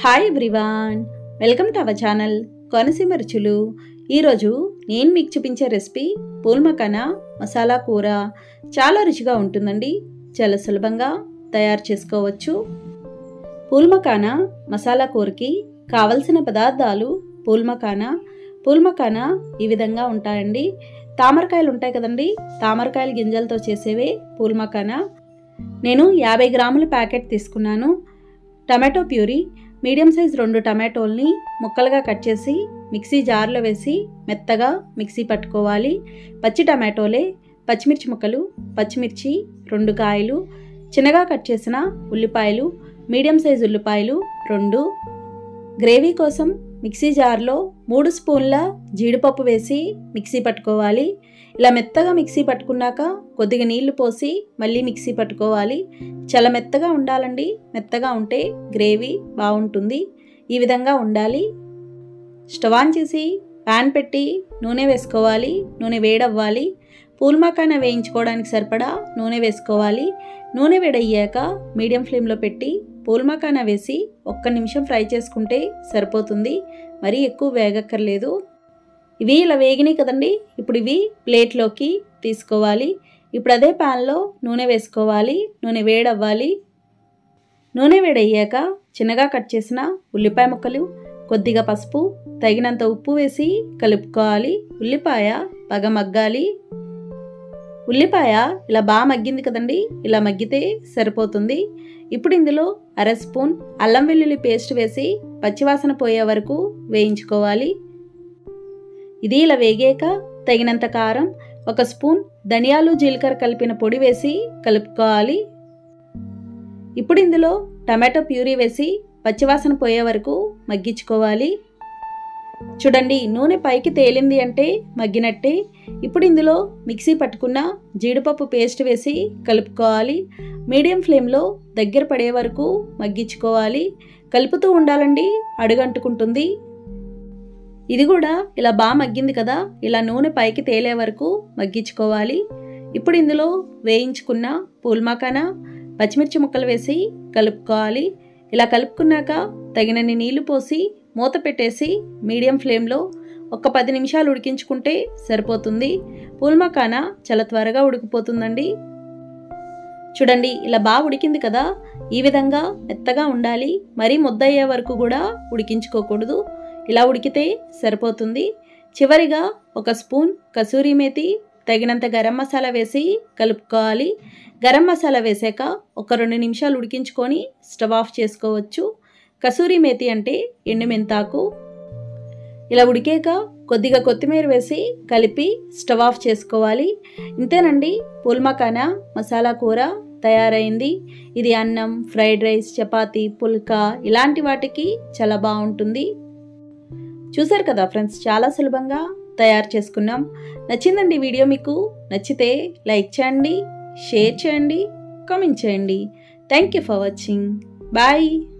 hi everyone welcome to our channel Konaseema రుచులు ఈరోజు నేను మీకు చూపించే రెసిపీ పూల్మకానా మసాలా కూర చాలా రుచిగా ఉంటుందండి చాలా సులభంగా తయారు చేసుకోవచ్చు పూల్మకానా మసాలా కూరకి కావలసిన పదార్థాలు పూల్మకానా పూల్మకానా ఈ విధంగా ఉంటాయండి తామరకాయలు ఉంటాయి కదండి తామరకాయల గింజలతో చేసేవే పూల్మకానా నేను యాభై గ్రాముల ప్యాకెట్ తీసుకున్నాను టమాటో ప్యూరీ మీడియం సైజ్ రెండు టమాటోల్ని ముక్కలుగా కట్ చేసి మిక్సీ జార్లో వేసి మెత్తగా మిక్సీ పట్టుకోవాలి పచ్చి టమాటోలే పచ్చిమిర్చి ముక్కలు పచ్చిమిర్చి రెండు కాయలు చిన్నగా కట్ చేసిన ఉల్లిపాయలు మీడియం సైజ్ ఉల్లిపాయలు రెండు గ్రేవీ కోసం మిక్సీ జార్లో మూడు స్పూన్ల జీడిపప్పు వేసి మిక్సీ పట్టుకోవాలి ఇలా మెత్తగా మిక్సీ పట్టుకున్నాక కొద్దిగా నీళ్లు పోసి మళ్ళీ మిక్సీ పట్టుకోవాలి చాలా మెత్తగా ఉండాలండి మెత్తగా ఉంటే గ్రేవీ బాగుంటుంది ఈ విధంగా ఉండాలి స్టవ్ ఆన్ చేసి ప్యాన్ పెట్టి నూనె వేసుకోవాలి నూనె వేడవ్వాలి పూల్మాకాన వేయించుకోవడానికి సరిపడా నూనె వేసుకోవాలి నూనె వేడయ్యాక మీడియం ఫ్లేమ్లో పెట్టి పూల్మాకాన వేసి ఒక్క నిమిషం ఫ్రై చేసుకుంటే సరిపోతుంది మరీ ఎక్కువ వేగక్కర్లేదు ఇవి ఇలా వేగినాయి కదండి ఇప్పుడు ఇవి ప్లేట్లోకి తీసుకోవాలి ఇప్పుడు అదే ప్యాన్లో నూనె వేసుకోవాలి నూనె వేడవ్వాలి నూనె వేడయ్యాక చిన్నగా కట్ చేసిన ఉల్లిపాయ ముక్కలు కొద్దిగా పసుపు తగినంత ఉప్పు వేసి కలుపుకోవాలి ఉల్లిపాయ పగ మగ్గాలి ఉల్లిపాయ ఇలా బాగా మగ్గింది కదండి ఇలా మగ్గితే సరిపోతుంది ఇప్పుడు ఇందులో అర స్పూన్ అల్లం వెల్లుల్లి పేస్ట్ వేసి పచ్చివాసన పోయే వరకు వేయించుకోవాలి ఇది ఇలా వేగాక తగినంత కారం ఒక స్పూన్ ధనియాలు జీలకర్ర కలిపిన పొడి వేసి కలుపుకోవాలి ఇప్పుడు ఇందులో టమాటో ప్యూరీ వేసి పచ్చివాసన పోయే వరకు మగ్గించుకోవాలి చూడండి నూనె పైకి తేలింది అంటే మగ్గినట్టే ఇప్పుడు ఇందులో మిక్సీ పట్టుకున్న జీడిపప్పు పేస్ట్ వేసి కలుపుకోవాలి మీడియం ఫ్లేమ్లో దగ్గర పడే వరకు మగ్గించుకోవాలి కలుపుతూ ఉండాలండి అడుగంటుకుంటుంది ఇది కూడా ఇలా బాగా మగ్గింది కదా ఇలా నూనె పైకి తేలే వరకు మగ్గించుకోవాలి ఇప్పుడు ఇందులో వేయించుకున్న పూల్మాకానా పచ్చిమిర్చి ముక్కలు వేసి కలుపుకోవాలి ఇలా కలుపుకున్నాక తగినన్ని నీళ్లు పోసి మూత పెట్టేసి మీడియం ఫ్లేమ్లో ఒక పది నిమిషాలు ఉడికించుకుంటే సరిపోతుంది పూల్మకానా చాలా త్వరగా ఉడికిపోతుందండి చూడండి ఇలా బాగా ఉడికింది కదా ఈ విధంగా మెత్తగా ఉండాలి మరీ ముద్దయ్యే వరకు కూడా ఉడికించుకోకూడదు ఇలా ఉడికితే సరిపోతుంది చివరిగా ఒక స్పూన్ కసూరి మేతి తగినంత గరం మసాలా వేసి కలుపుకోవాలి గరం మసాలా వేసాక ఒక రెండు నిమిషాలు ఉడికించుకొని స్టవ్ ఆఫ్ చేసుకోవచ్చు కసూరి మేతి అంటే ఎండుమెంతాకు ఇలా ఉడికాక కొద్దిగా కొత్తిమీర వేసి కలిపి స్టవ్ ఆఫ్ చేసుకోవాలి ఇంతేనండి పూల్మకానా మసాలా కూర తయారైంది ఇది అన్నం ఫ్రైడ్ రైస్ చపాతీ పుల్కా ఇలాంటి వాటికి చాలా బాగుంటుంది చూసారు కదా ఫ్రెండ్స్ చాలా సులభంగా తయారు చేసుకున్నాం నచ్చిందండి వీడియో మీకు నచ్చితే లైక్ చేయండి షేర్ చేయండి కామెంట్ చేయండి thank you for watching bye